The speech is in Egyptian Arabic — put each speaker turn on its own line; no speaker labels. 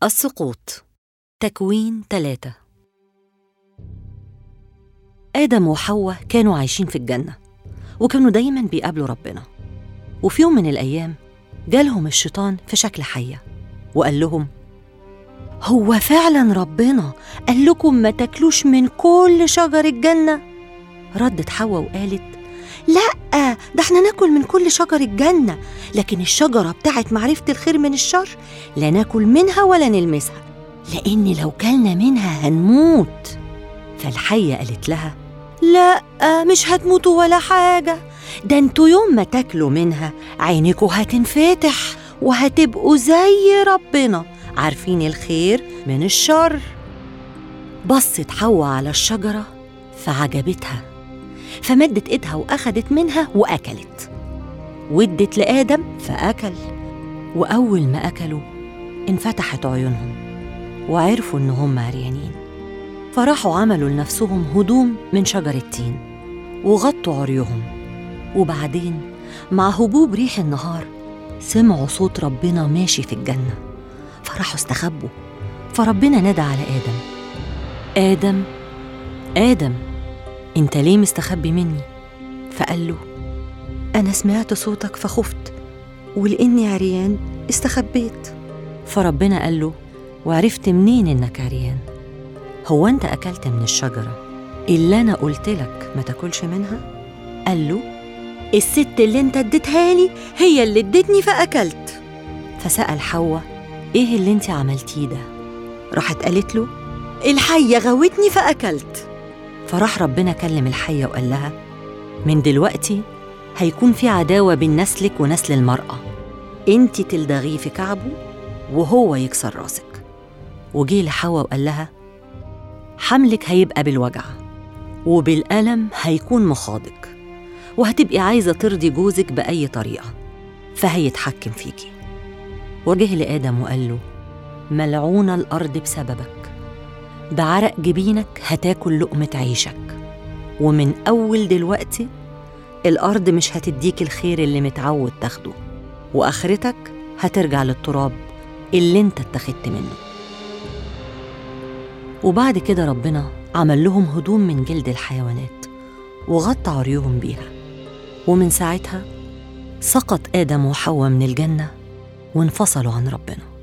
السقوط تكوين ثلاثة آدم وحواء كانوا عايشين في الجنة وكانوا دايما بيقابلوا ربنا وفي يوم من الأيام جالهم الشيطان في شكل حية وقال لهم هو فعلا ربنا قال لكم ما تاكلوش من كل شجر الجنة ردت حواء وقالت لا ده احنا ناكل من كل شجر الجنة لكن الشجرة بتاعت معرفة الخير من الشر لا ناكل منها ولا نلمسها لأن لو كلنا منها هنموت فالحية قالت لها لا مش هتموتوا ولا حاجة ده انتوا يوم ما تاكلوا منها عينكوا هتنفتح وهتبقوا زي ربنا عارفين الخير من الشر بصت حواء على الشجرة فعجبتها فمدت ايدها واخدت منها واكلت وادت لادم فاكل واول ما اكلوا انفتحت عيونهم وعرفوا ان هم عريانين فراحوا عملوا لنفسهم هدوم من شجر التين وغطوا عريهم وبعدين مع هبوب ريح النهار سمعوا صوت ربنا ماشي في الجنة فراحوا استخبوا فربنا نادى على آدم آدم آدم انت ليه مستخبي مني فقال له انا سمعت صوتك فخفت ولاني عريان استخبيت فربنا قال له وعرفت منين انك عريان هو انت اكلت من الشجره اللي انا قلت لك ما تاكلش منها قال له الست اللي انت اديتها لي هي اللي ادتني فاكلت فسال حواء ايه اللي انت عملتيه ده راحت قالت له الحيه غوتني فاكلت فراح ربنا كلم الحية وقال لها من دلوقتي هيكون في عداوة بين نسلك ونسل المرأة انت تلدغيه في كعبه وهو يكسر راسك وجي لحواء وقال لها حملك هيبقى بالوجع وبالألم هيكون مخاضك وهتبقي عايزة ترضي جوزك بأي طريقة فهيتحكم فيكي وجه لآدم وقال له ملعونة الأرض بسببك بعرق جبينك هتاكل لقمة عيشك ومن أول دلوقتي الأرض مش هتديك الخير اللي متعود تاخده وآخرتك هترجع للتراب اللي انت اتخذت منه وبعد كده ربنا عمل لهم هدوم من جلد الحيوانات وغطى عريهم بيها ومن ساعتها سقط آدم وحواء من الجنة وانفصلوا عن ربنا